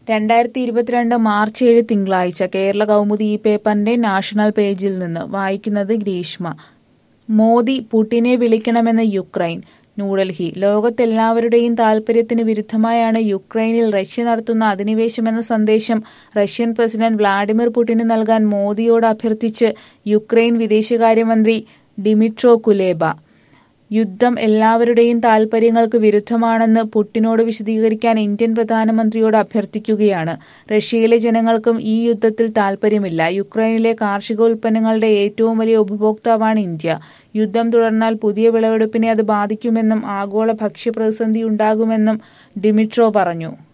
രണ്ടായിരത്തി ഇരുപത്തിരണ്ട് മാർച്ച് ഏഴ് തിങ്കളാഴ്ച കേരള കൗമുദി ഈ പേപ്പറിന്റെ നാഷണൽ പേജിൽ നിന്ന് വായിക്കുന്നത് ഗ്രീഷ്മ മോദി പുടിനെ വിളിക്കണമെന്ന് യുക്രൈൻ ന്യൂഡൽഹി ലോകത്തെല്ലാവരുടെയും താൽപര്യത്തിന് വിരുദ്ധമായാണ് യുക്രൈനിൽ റഷ്യ നടത്തുന്ന അധിനിവേശമെന്ന സന്ദേശം റഷ്യൻ പ്രസിഡന്റ് വ്ളാഡിമിർ പുടിന് നൽകാൻ മോദിയോട് അഭ്യർത്ഥിച്ച് യുക്രൈൻ വിദേശകാര്യമന്ത്രി ഡിമിട്രോ കുലേബ യുദ്ധം എല്ലാവരുടെയും താൽപര്യങ്ങൾക്ക് വിരുദ്ധമാണെന്ന് പുട്ടിനോട് വിശദീകരിക്കാൻ ഇന്ത്യൻ പ്രധാനമന്ത്രിയോട് അഭ്യർത്ഥിക്കുകയാണ് റഷ്യയിലെ ജനങ്ങൾക്കും ഈ യുദ്ധത്തിൽ താൽപര്യമില്ല യുക്രൈനിലെ കാർഷികോൽപ്പന്നങ്ങളുടെ ഏറ്റവും വലിയ ഉപഭോക്താവാണ് ഇന്ത്യ യുദ്ധം തുടർന്നാൽ പുതിയ വിളവെടുപ്പിനെ അത് ബാധിക്കുമെന്നും ആഗോള ഭക്ഷ്യപ്രതിസന്ധി ഉണ്ടാകുമെന്നും ഡിമിട്രോ പറഞ്ഞു